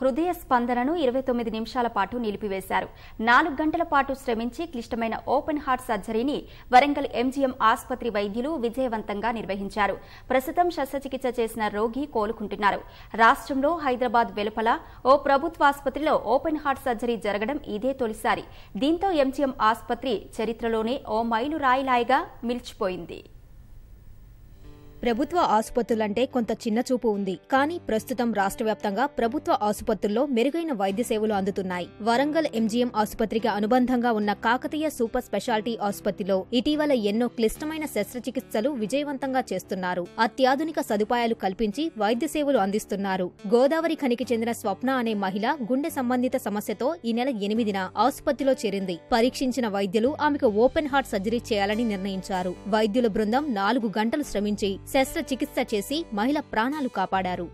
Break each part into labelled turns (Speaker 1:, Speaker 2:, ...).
Speaker 1: హృదయ స్పందనను ఇరవై తొమ్మిది నిమిషాల పాటు నిలిపివేశారు నాలుగు గంటల పాటు శ్రమించి క్లిష్టమైన ఓపెన్ హార్ట్ సర్జరీని వరంగల్ ఎంజీఎం ఆసుపత్రి వైద్యులు విజయవంతంగా నిర్వహించారు ప్రస్తుతం శస్త్రచికిత్స చేసిన రోగి కోలుకుంటున్నారు రాష్ట్రంలో హైదరాబాద్ వెలుపల ఓ ప్రభుత్వ ఆసుపత్రిలో ఓపెన్ హార్ట్ సర్జరీ జరగడం ఇదే తొలిసారి దీంతో ఎంజీఎం ఆసుపత్రి చరిత్రలోనే ఓ మైలురాయిలాయిగా మిలిచిపోయింది
Speaker 2: ప్రభుత్వ ఆసుపత్రులంటే కొంత చిన్న చూపు ఉంది కానీ ప్రస్తుతం రాష్ట్ర వ్యాప్తంగా ప్రభుత్వ ఆసుపత్రుల్లో మెరుగైన వైద్య సేవలు అందుతున్నాయి వరంగల్ ఎంజీఎం ఆసుపత్రికి అనుబంధంగా ఉన్న కాకతీయ సూపర్ స్పెషాలిటీ ఆసుపత్రిలో ఇటీవల ఎన్నో క్లిష్టమైన శస్త్రచికిత్సలు విజయవంతంగా చేస్తున్నారు అత్యాధునిక సదుపాయాలు కల్పించి వైద్య సేవలు అందిస్తున్నారు గోదావరి ఖనికి చెందిన స్వప్న అనే మహిళ గుండె సంబంధిత సమస్యతో ఈ నెల ఎనిమిదిన ఆసుపత్రిలో చేరింది పరీక్షించిన వైద్యులు ఆమెకు ఓపెన్ హార్ట్ సర్జరీ చేయాలని నిర్ణయించారు వైద్యుల బృందం నాలుగు గంటలు శ్రమించి శస్త్రచికిత్స చేసి మహిళ ప్రాణాలు కాపాడారు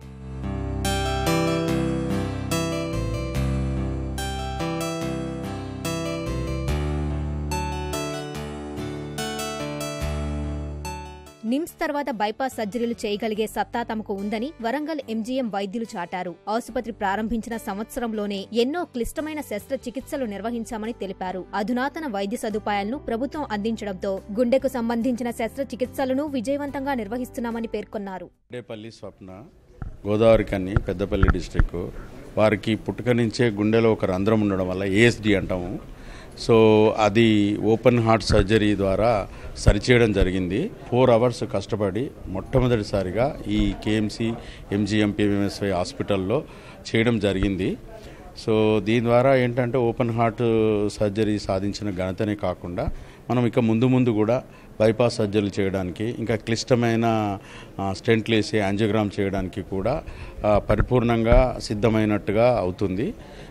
Speaker 2: నిమ్స్ తర్వాత బైపాస్ సర్జరీలు చేయగలిగే సత్తా తమకు ఉందని వరంగల్ ఎంజీఎం వైద్యులు చాటారు ఆసుపత్రి ప్రారంభించిన సంవత్సరంలోనే ఎన్నో క్లిష్టమైన శస్త్రచికిత్సలు నిర్వహించామని తెలిపారు అధునాతన వైద్య సదుపాయాలను ప్రభుత్వం అందించడంతో గుండెకు సంబంధించిన శస్త్రచికిత్సలను విజయవంతంగా నిర్వహిస్తున్నామని పేర్కొన్నారు
Speaker 3: గుండేపల్లి స్వప్న గోదావరి కన్ని పెద్దపల్లి డిస్టిక్ వారికి పుట్టుక నుంచే గుండెలో ఒక రంధ్రం ఉండడం వల్ల ఏఎస్డి అంటాము సో అది ఓపెన్ హార్ట్ సర్జరీ ద్వారా సరిచేయడం జరిగింది ఫోర్ అవర్స్ కష్టపడి మొట్టమొదటిసారిగా ఈ కేఎంసి ఎంజిఎం పిఎంఎస్వై హాస్పిటల్లో చేయడం జరిగింది సో దీని ద్వారా ఏంటంటే ఓపెన్ హార్ట్ సర్జరీ సాధించిన ఘనతనే కాకుండా మనం ఇక ముందు ముందు కూడా బైపాస్ సర్జరీలు చేయడానికి ఇంకా క్లిష్టమైన ఆ, స్టెంట్లు వేసి యాంజియోగ్రామ్ చేయడానికి కూడా ఆ, పరిపూర్ణంగా సిద్ధమైనట్టుగా అవుతుంది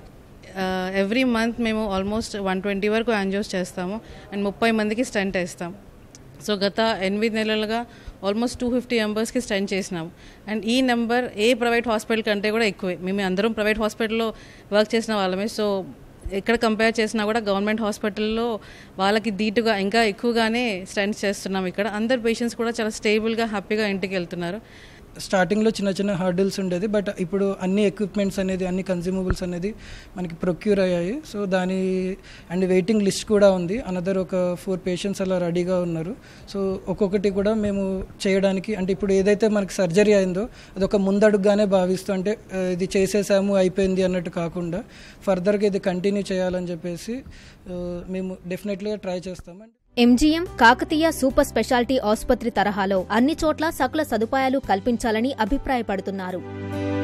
Speaker 4: ఎవ్రీ మంత్ మేము ఆల్మోస్ట్ వన్ ట్వంటీ వరకు యాంజియోస్ చేస్తాము అండ్ ముప్పై మందికి స్టంట్ వేస్తాం సో గత ఎనిమిది నెలలుగా ఆల్మోస్ట్ టూ ఫిఫ్టీ మెంబర్స్కి స్టంట్ చేసినాము అండ్ ఈ నెంబర్ ఏ ప్రైవేట్ హాస్పిటల్ కంటే కూడా ఎక్కువే మేము అందరం ప్రైవేట్ హాస్పిటల్లో వర్క్ చేసిన వాళ్ళమే సో ఎక్కడ కంపేర్ చేసినా కూడా గవర్నమెంట్ హాస్పిటల్లో వాళ్ళకి ధీటుగా ఇంకా ఎక్కువగానే స్టంట్స్ చేస్తున్నాం ఇక్కడ అందరు పేషెంట్స్ కూడా చాలా స్టేబుల్గా హ్యాపీగా ఇంటికి వెళ్తున్నారు
Speaker 5: స్టార్టింగ్లో చిన్న చిన్న హర్డిల్స్ ఉండేది బట్ ఇప్పుడు అన్ని ఎక్విప్మెంట్స్ అనేది అన్ని కన్జ్యూమబుల్స్ అనేది మనకి ప్రొక్యూర్ అయ్యాయి సో దాని అండ్ వెయిటింగ్ లిస్ట్ కూడా ఉంది అనదర్ ఒక ఫోర్ పేషెంట్స్ అలా రెడీగా ఉన్నారు సో ఒక్కొక్కటి కూడా మేము చేయడానికి అంటే ఇప్పుడు ఏదైతే మనకి సర్జరీ అయిందో అది ఒక ముందడుగుగానే భావిస్తూ అంటే ఆ, ఇది చేసేసాము అయిపోయింది అన్నట్టు కాకుండా ఫర్దర్గా ఇది కంటిన్యూ చేయాలని చెప్పేసి ఆ, మేము డెఫినెట్లీగా ట్రై చేస్తాం and
Speaker 2: MGM Kakatiya super speciality ఆసుపత్రి తరహాలో అన్ని చోట్ల సకల సదుపాయాలు కల్పించాలని అభిప్రాయపడుతున్నారు